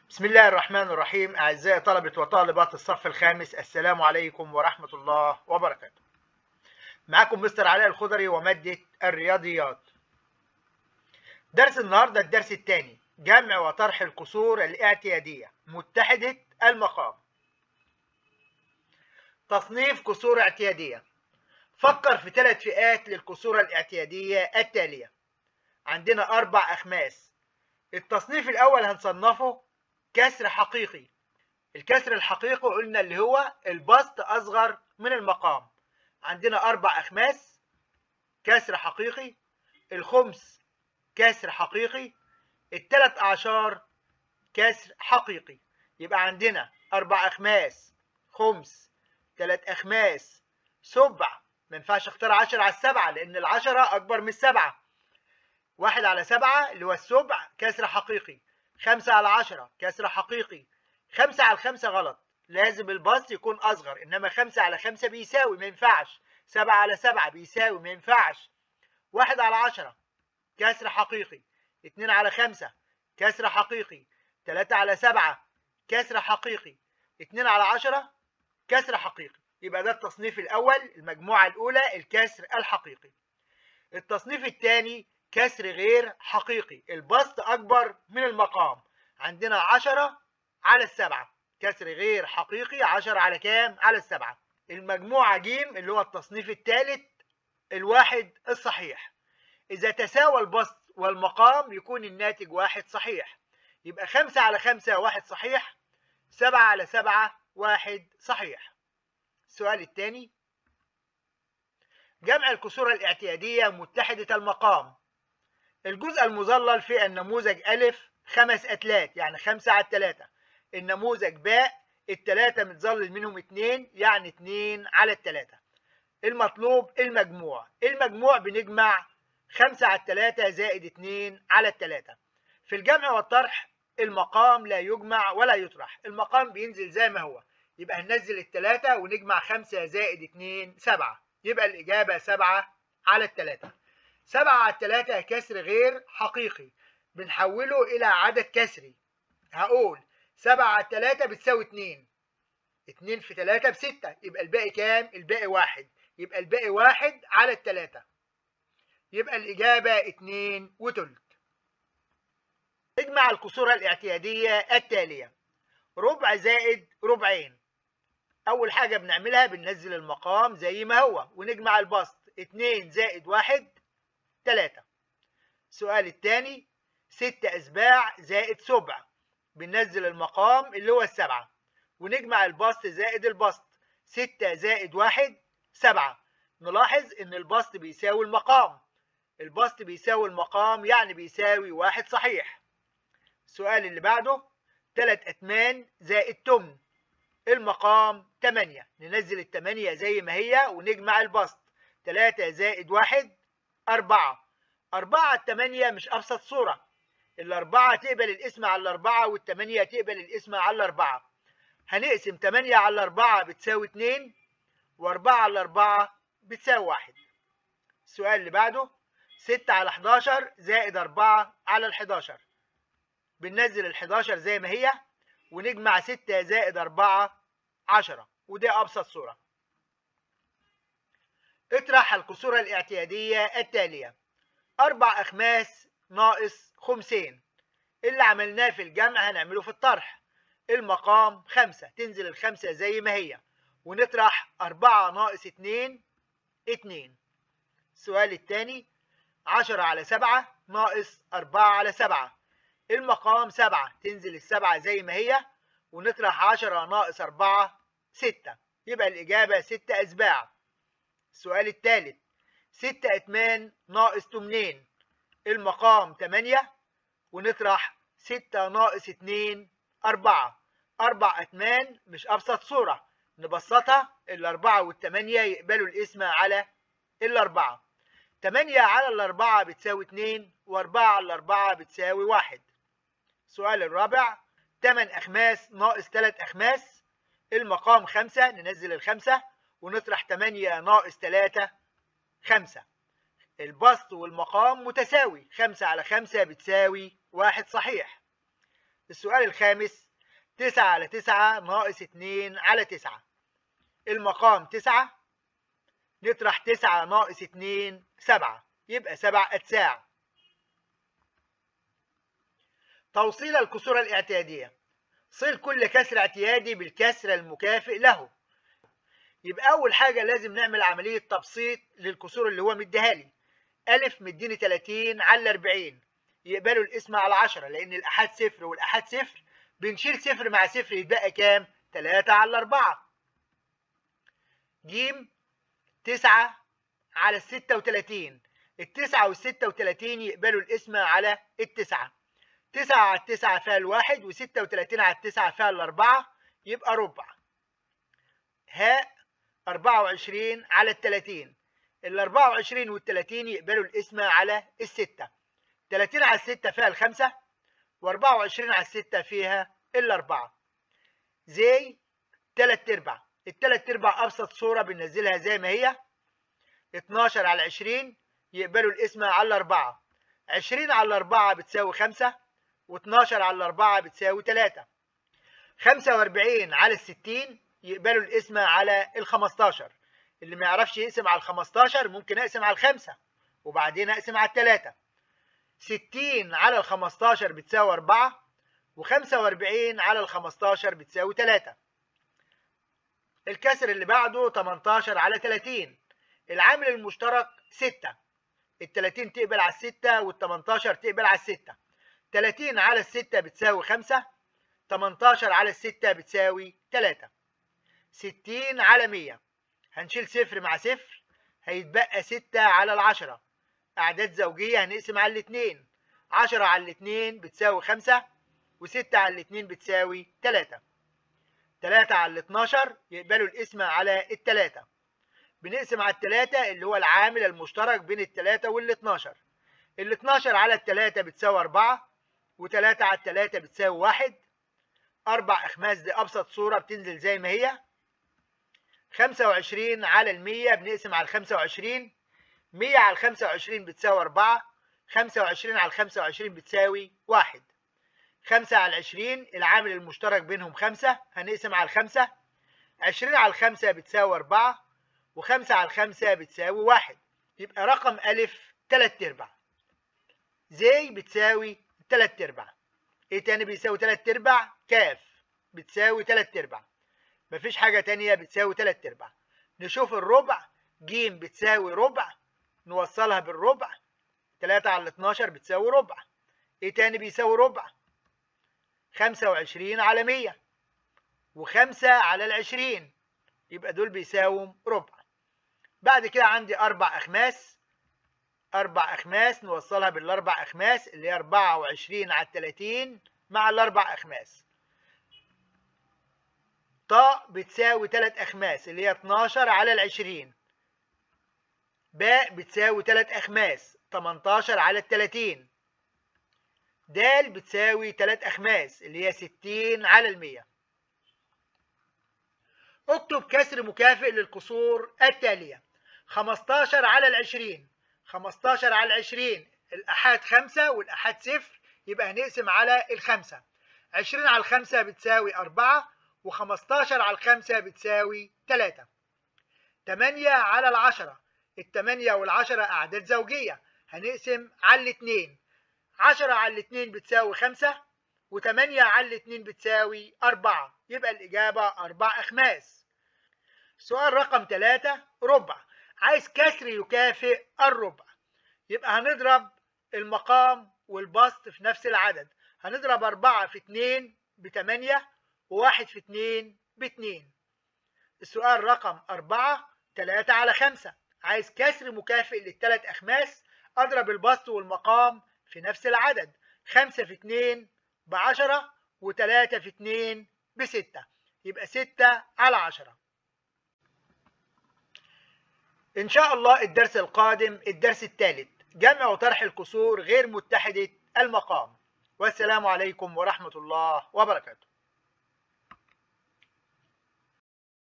بسم الله الرحمن الرحيم أعزائي طلبة وطالبات الصف الخامس السلام عليكم ورحمة الله وبركاته معكم مستر علاء الخضري ومادة الرياضيات درس النهاردة الدرس الثاني جمع وطرح الكسور الاعتيادية متحدة المقام تصنيف كسور اعتيادية فكر في ثلاث فئات للكسور الاعتيادية التالية عندنا أربع أخماس التصنيف الأول هنصنفه كسر حقيقي الكسر الحقيقي قلنا اللي هو البسط أصغر من المقام عندنا أربع أخماس كسر حقيقي الخمس كسر حقيقي الثلاث أعشار كسر حقيقي يبقى عندنا أربع أخماس خمس ثلاث أخماس سبع ما ينفعش اختار عشرة على السبعة لأن العشرة أكبر من السبعة واحد على سبعة اللي هو السبع كسر حقيقي خمسة على عشرة كسر حقيقي خمسة على خمسة غلط لازم البسط يكون أصغر إنما خمسة على خمسة بيساوي ما ينفعش سبعة على سبعة بيساوي ما ينفعش واحد على عشرة كسر حقيقي اتنين على خمسة كسر حقيقي تلاتة على سبعة كسر حقيقي اتنين على عشرة كسر حقيقي يبقى ده التصنيف الأول المجموعة الأولى الكسر الحقيقي التصنيف الثاني كسر غير حقيقي البسط أكبر من المقام عندنا عشرة على السبعة كسر غير حقيقي عشرة على كام على السبعة المجموعة جيم اللي هو التصنيف الثالث الواحد الصحيح إذا تساوى البسط والمقام يكون الناتج واحد صحيح يبقى خمسة على خمسة واحد صحيح سبعة على سبعة واحد صحيح السؤال الثاني جمع الكسور الاعتيادية متحدة المقام الجزء المظلل في النموذج ألف خمس أتلات يعني خمسة على التلاتة النموذج باء التلاتة متظلل منهم اتنين يعني اتنين على التلاتة المطلوب المجموع المجموع بنجمع خمسة على التلاتة زائد اتنين على التلاتة في الجمع والطرح المقام لا يجمع ولا يطرح المقام بينزل زي ما هو يبقى هننزل التلاتة ونجمع خمسة زائد اتنين سبعة يبقى الإجابة سبعة على التلاتة سبعة على التلاتة كسر غير حقيقي بنحوله إلى عدد كسري هقول سبعة على التلاتة بتساوي اتنين اتنين في تلاتة بستة يبقى الباقي كام؟ الباقي واحد يبقى الباقي واحد على التلاتة يبقى الإجابة اتنين وتلت اجمع الكسور الاعتيادية التالية ربع زائد ربعين أول حاجة بنعملها بننزل المقام زي ما هو ونجمع البسط اتنين زائد واحد تلاتة السؤال الثاني ست أسباع زائد سبع بننزل المقام اللي هو السبعة ونجمع البسط زائد البسط ستة زائد واحد سبعة نلاحظ إن البسط بيساوي المقام البسط بيساوي المقام يعني بيساوي واحد صحيح السؤال اللي بعده تلات أتمان زائد تمن المقام تمانية ننزل التمانية زي ما هي ونجمع البسط تلاتة زائد واحد أربعة أربعة على التمانية مش أبسط صورة الأربعة تقبل الاسم على الأربعة والتمانية تقبل الاسم على الأربعة هنقسم تمانية على الأربعة بتساوي اتنين وأربعة على الأربعة بتساوي واحد السؤال اللي بعده ستة على حداشر زائد أربعة على الحداشر بننزل الحداشر زي ما هي ونجمع ستة زائد أربعة عشرة وده أبسط صورة اطرح الكسور الاعتيادية التالية أربع أخماس ناقص خمسين اللي عملناه في الجمع هنعمله في الطرح المقام خمسة تنزل الخمسة زي ما هي ونطرح أربعة ناقص اتنين اتنين السؤال التاني عشرة على سبعة ناقص أربعة على سبعة المقام سبعة تنزل السبعة زي ما هي ونطرح عشرة ناقص أربعة ستة يبقى الإجابة ستة أسباع السؤال الثالث ستة أتمان ناقص تمنين المقام تمانية ونطرح ستة ناقص اتنين أربعة أربع أتمان مش أبسط صورة نبسطها الأربعة والتمانية يقبلوا الاسم على الأربعة تمانية على الأربعة بتساوي اتنين وأربعة على الأربعة بتساوي واحد السؤال الرابع تمن أخماس ناقص تلات أخماس المقام خمسة ننزل الخمسة ونطرح تمانية ناقص تلاتة خمسة البسط والمقام متساوي خمسة على خمسة بتساوي واحد صحيح السؤال الخامس تسعة على تسعة ناقص اتنين على تسعة المقام تسعة نطرح تسعة ناقص اتنين سبعة يبقى سبع أتساع توصيل الكسور الاعتيادية صل كل كسر اعتيادي بالكسر المكافئ له يبقى أول حاجة لازم نعمل عملية تبسيط للكسور اللي هو مديها لي ألف مديني 30 على 40 يقبلوا الاسم على 10 لأن الأحاد صفر والأحاد صفر بنشيل صفر مع صفر يتبقى كام؟ 3 على 4 جيم 9 على ال 36 التسعة والستة وتلاتين يقبلوا الاسم على التسعة تسعة على التسعة فيها الواحد وستة وتلاتين على التسعة فيها الأربعة يبقى ربع هاء أربعة وعشرين على التلاتين الأربعة وعشرين والتلاتين يقبلوا الاسم على الستة تلاتين على الستة فيها الخمسة وأربعة وعشرين على الستة فيها الأربعة زي تلات أرباع التلات أرباع أبسط صورة بننزلها زي ما هي 12 على 20 يقبلوا الاسم على 4 20 على 4 بتساوي 5 و12 على 4 بتساوي 3 45 على 60 يقبلوا الاسم على ال 15 اللي ما يعرفش يقسم على ال 15 ممكن اقسم على الخمسة وبعدين اقسم على الثلاثة 60 على ال 15 بتساوي 4 و45 على ال 15 بتساوي 3 الكسر اللي بعده 18 على 30 العامل المشترك 6 ال 30 تقبل على الستة وال 18 تقبل على الستة 30 على الستة بتساوي 5 18 على الستة بتساوي 3 60 على 100 هنشيل صفر مع صفر هيتبقى 6 على العشرة أعداد زوجية هنقسم على الاتنين 10 على الاتنين بتساوي 5 و6 على الاتنين بتساوي 3 3 على ال 12 يقبلوا القسمة على التلاتة بنقسم على التلاتة اللي هو العامل المشترك بين التلاتة وال 12 ال 12 على التلاتة بتساوي 4 و3 على التلاتة بتساوي 1 أربع أخماس دي أبسط صورة بتنزل زي ما هي 25 على ال 100 بنقسم على ال 25 100 على ال 25 بتساوي 4 25 على ال 25 بتساوي 1 5 على 20 العامل المشترك بينهم 5 هنقسم على الخمسة 20 على الخمسة بتساوي 4 و5 على الخمسة بتساوي 1 يبقى رقم ألف 3 أرباع زي بتساوي 3 أرباع إيه تاني بيساوي 3 أرباع كاف بتساوي 3 أرباع مفيش حاجة تانية بتساوي 3 أرباع نشوف الربع ج بتساوي ربع نوصلها بالربع 3 على 12 بتساوي ربع إيه تاني بيساوي ربع 25 على 100 و5 على العشرين يبقى دول بيساووا ربع بعد كده عندي أربع أخماس أربع أخماس نوصلها بالأربع أخماس اللي هي 24 على 30 مع الأربع أخماس طاء بتساوي 3 أخماس اللي هي 12 على العشرين باء بتساوي 3 أخماس 18 على التلاتين د بتساوي 3 أخماس اللي هي 60 على المية اكتب كسر مكافئ للكسور التالية 15 على العشرين 15 على العشرين الأحاد خمسة والأحاد صفر يبقى هنقسم على الخمسة 20 على الخمسة بتساوي أربعة و15 على الخمسة بتساوي 3 8 على العشرة التمانية والعشرة أعداد زوجية هنقسم على الاتنين 10 على الاتنين بتساوي 5 و8 على الاتنين بتساوي 4 يبقى الإجابة أربع أخماس سؤال رقم 3 ربع عايز كسر يكافئ الربع يبقى هنضرب المقام والبسط في نفس العدد هنضرب 4 في 2 ب 8 و1 في 2 ب 2 السؤال رقم 4 3 على 5 عايز كسر مكافئ للثلاث أخماس أضرب البسط والمقام في نفس العدد 5 في 2 ب 10 و3 في 2 ب 6 يبقى 6 على 10 إن شاء الله الدرس القادم الدرس الثالث جمع وطرح الكسور غير متحدة المقام والسلام عليكم ورحمة الله وبركاته